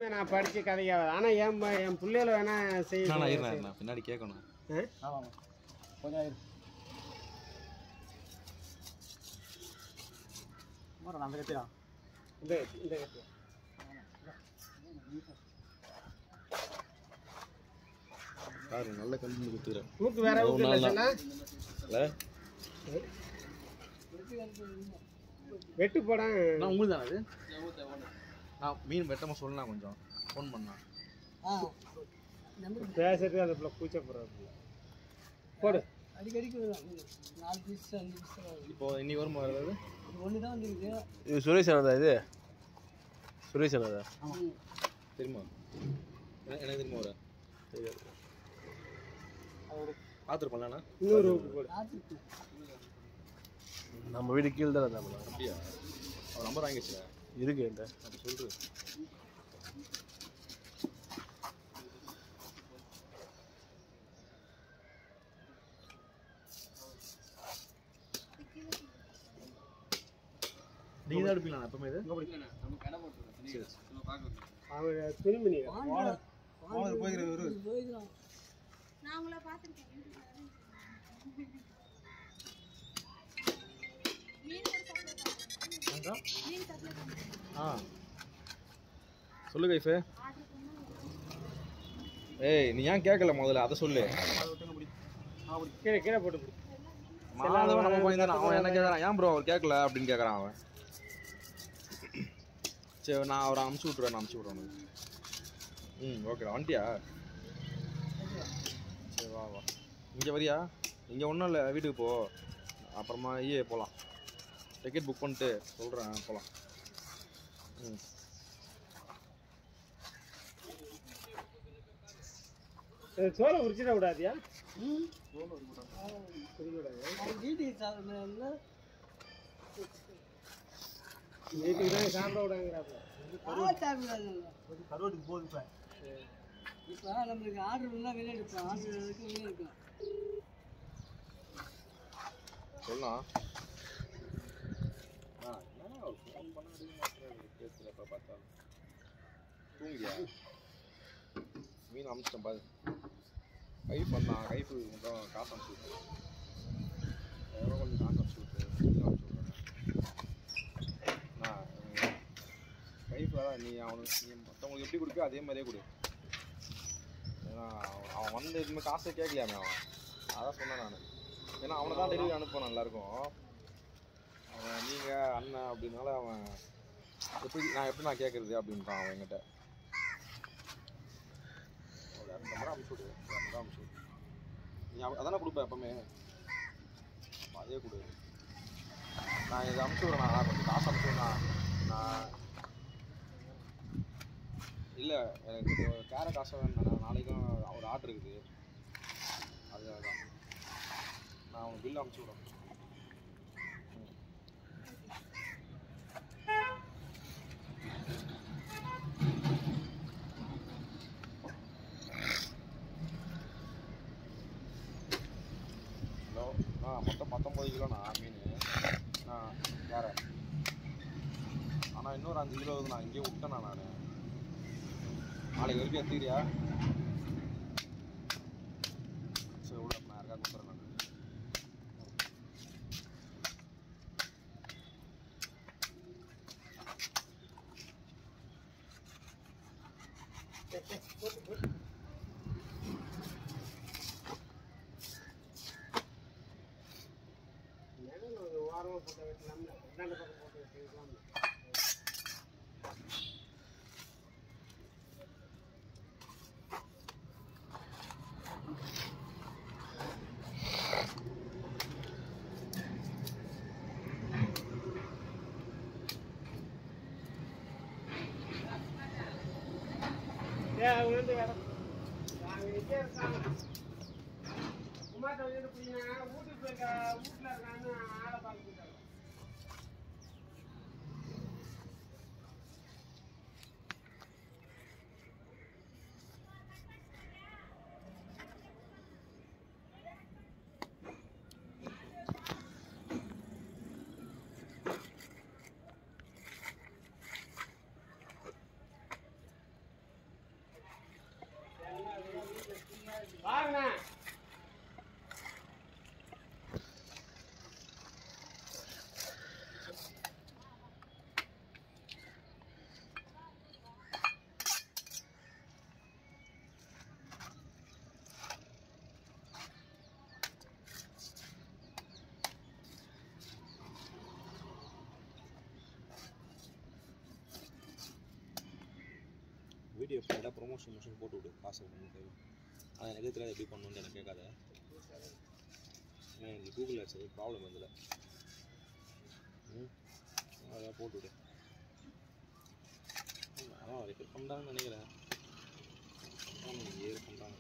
நான் படிச்ச கதைக்காவது ஆனா என் ப- என் பிள்ளைகள வேணா செய்ய நான் இருந்தேன் நான் பின்னாடி கேட்கணும் ஆ? ஆமாம் கொஞ்சம் இரு. மரம் அந்த கத்தியா இந்த இந்த கதை. பாரு நல்ல கல்வி குத்துக்கிறேன் மூக்கு வேற ஒரு ஊத்து நாள் இல்லைன்னா இல்லை வெட்டு போடான் நான் உங்களுக்கு தானே அது நான் மீன் வெட்டமாக சொல்லலாம் கொஞ்சம் ஃபோன் பண்ணா பேசுறது அந்த பிள்ளை பூச்சை போடுறது போடு அடிக்கடிக்கு வரும் நாலு பீஸ் அஞ்சு பீஸ் வரும் இப்போ இன்னி வருமா வருது இது ஒன்று தான் வந்துருக்கு இது சுரேஷ் அண்ணா இது சுரேஷ் அண்ணா ஆமாம் தெரியுமா எனக்கு எனக்கு தெரியுமா வர அவர் பார்த்துருப்பேன்லண்ணா இன்னொரு ஊக்கு போடு ராத்திரி நம்ம வீடு கீழே தான் இருந்தா அப்படியா அவர் நம்பர் வாங்கி வச்சுல இருக்கு என்கிட்ட அப்படி சொல்லிட்டு நீங்க தான் எடுப்பீங்களா எப்பவுமே இது சரி சரி. அவன் திரும்பி நீ ஓனர் போய்க்கிறவர் போய்க்கிறான் நான் உங்களை பார்த்துருக்கேன் மீன் கூட சப்ளை பண்ணுறேன் மீன் சப்ளை பண்ணுறேன் ஆ சொல்லு கைஃபு ஆர்டர் பண்ணால் ஏய் நீ ஏன் கேட்கல முதல்ல அதை சொல்லு கீழே கீழே போட்டு போடு. மாதவன் நம்ம பையன் தானே அவன் என்ன கேட்குறான் ஏன் ப்ரோ அவர் கேட்கல அப்படின்னு கேட்குறான் அவன் சரி நான் அவரை அமுச்சு விட்ருவேன் நான் அமுச்சு விட்றேன் உனக்கு ம் ஓகேடா வந்துட்டியா சரி வா வா இங்கே வரியா இங்கே ஒன்றும் இல்லை வீட்டுக்கு போ அப்புறமா ஐயே போகலாம் டிக்கெட் புக் பண்ணிட்டு சொல்கிறேன் போகலாம் ம் இது சோளம் உரிச்சிட விடாதியா அவன் டிடி சாப்பிட்றதுல வீட்டுக்கு தான் சாப்பிட விடாங்கிறாப்புல சாப்பிடாதுல்ல கருவாட்டுக்கு போகுது இப்போ இப்போ நம்மளுக்கு ஆர்டர் இருந்தால் வெளியே எடுப்போம் ஆர்டர் இருக்கு வெளியே எடுக்கலாம் சொல்லலாம் ஆ என்ன ஒரு ஃபோன் பண்ண முடிய மாட்டேன் பேசுகிற எப்போ பார்த்தாலும் தூங்கியா மீன் அமிச்சிட்டேன் பாரு கைஃப் பண்ணான் கைஃபு மட்டும் காசு அனுப்பிச்சு விட்டேன் எவ்வளோ கொஞ்சம் காசு அனுப்பிச்சு விட்டு மீன் அனுப்பிச்சு விட்றேன் நான் கைஃப் வேற நீ அவனுக்கு நீ மற்றவங்களுக்கு எப்படி கொடுப்பியோ அதே மாதிரியே கொடு ஏன்னா அவன் அவன் வந்து எதுவுமே காசே கேட்கலையாமே அவன் அதான் சொன்னேன் நான் ஏன்னா அவனை தான் டெலிவரி அனுப்பணும் எல்லாருக்கும் அவன் நீங்கள் அண்ணன் அப்படின்னால அவன் எப்படி நான் எப்படி நான் கேட்குறது அப்படின்றான் அவன் என்கிட்ட ஒரு இரநூத்தம்பது ரூபா அனுப்பிச்சு விடு இரநூறுவா அனுப்பிச்சு விடு நீ அவ- அதானே கொடுப்பேன் எப்பவுமே அப்ப அதே கொடு நான் இதை அனுப்பிச்சு விட்றேன் நான் கொஞ்சம் காசு அனுப்பிச்சு விட்றேன் நான் இல்லை எனக்கு இது கேர காசை வேணும் நான் நாளைக்கும் ஒரு ஆர்டர் இருக்குது அது அதான் நான் உனக்கு பில் அனுப்பிச்சு விட்றேன் ம். ஹலோ ஆ மொத்தம் பத்தொம்பது கிலோண்ணா மீன் ஆ வேற ஆனால் இன்னொரு அஞ்சு கிலோ நான் இங்கேயே விட்டேண்ணா நான் நாளைக்கு வரைக்கும் எடுத்துக்கிறியா சரி விட நான் யாருக்கா கொடுத்துறேன் நான் நிழல் ஒரு ஓரமாக போட்டு வைக்கலாம்ல ரெண்டாண்டு பக்கம் போட்டு வச்சுக்கலாம்ல ஏ அவங்க வந்து இடம் நாங்கள் எங்கே இருக்காங்க உமாட்ட வந்து பிடிங்க வீட்டுக்கு போயிருக்க வீட்டில் இருக்கான்னு ஆளை பார்த்துட்டாங்க வாங்கண்ணா வீடியோ ஃபுல்லாக ப்ரொமோஷன் மிஷன் போட்டு விடு காசு கொடுத்து அது எனக்கு தெரியாது எப்படி பண்ணணும்னு எனக்கு கேட்காத ஏன்னா எனக்கு கூகுள் ஆட்ஸ் ப்ராப்ளம் வந்ததில்ல ம் அதான் போட்டு விடு அதான் ரெக்கார்ட் பண்ணுறாங்கன்னு நினைக்கிறேன் ஆமாம் ஏது பண்ணுறாங்க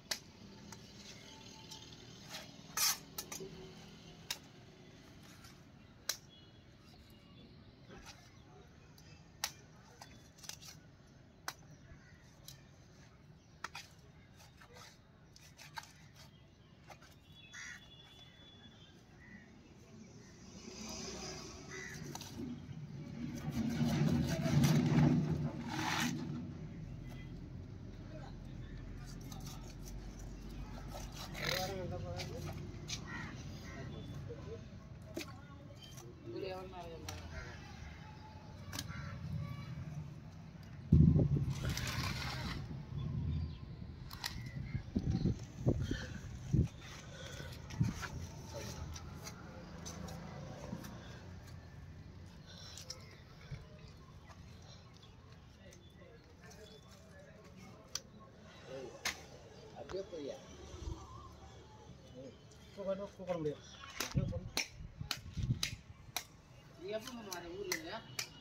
எப்போ வர ஊர்ல இருந்து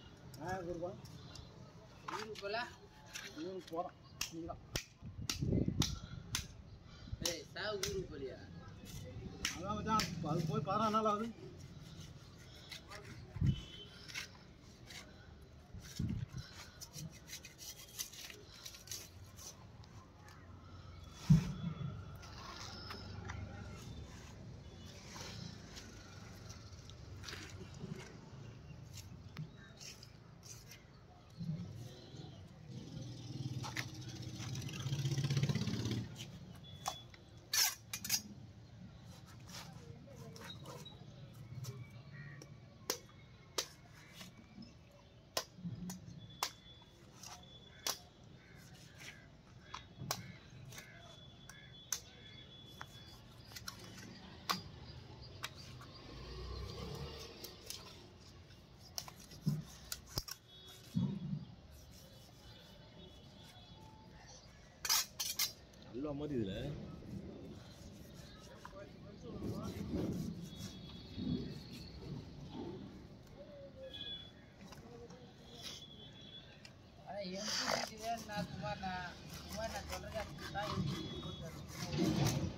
ஊருக்கு போல ஏய் சாவு ஊருக்கு போலியா அது போய் பதினாறு நாள் ஆகுது அல்வா மாதிரி இதில் ஆனா எம்பி வீட்டுல நான் குமார் நான் குமார் நான் சொல்றது அப்படிதான் எம்பி வீட்டுக்கு போட்டாரு.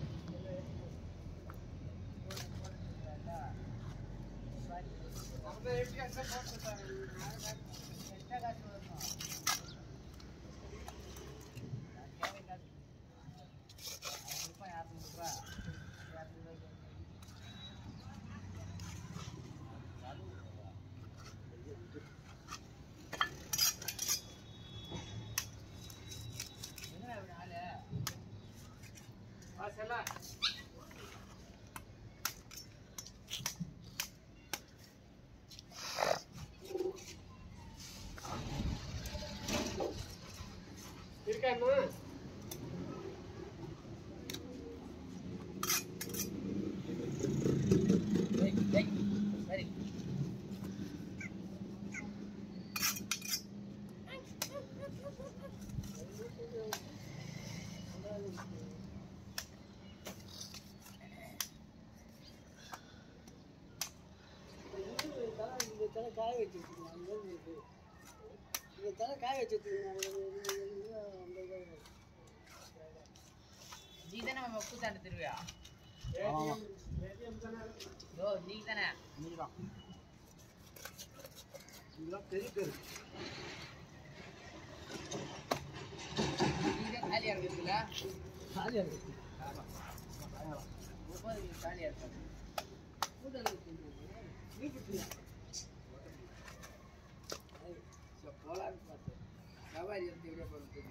நம்ம எப்படி அங்கே போட்டுருக்காங்க எக்ஸ்ட்ரா காசு வரணும் நான் கேட்க காசு இருப்பேன் இரநூறுபா இரநூறுபாய்க்கு என்ன இப்படி ஆளு ஆ செல்லா இருக்காண்ணா ஏய், ஏய், சரி இந்த தலை காய வச்சு வச்சுக்கலாம் அந்த மாதிரி இருக்கு இந்த தலை காய வச்சு வச்சுக்கலாம் நீ தானே நம்ம கூத்தாண்டு திருவிழா ஏடிஎம் ஏடிஎம் தானே ஓ நீ தானே நீதான் இதெல்லாம் பெரிய பேர் நீ தான் காலியா இருக்குதுல்ல காலியாக இருக்கு ஒவ்வொரு காலியா இருக்காது போலான்னு பார்த்தேன் வியாபாரி வந்து இவ்வளோ போகிறது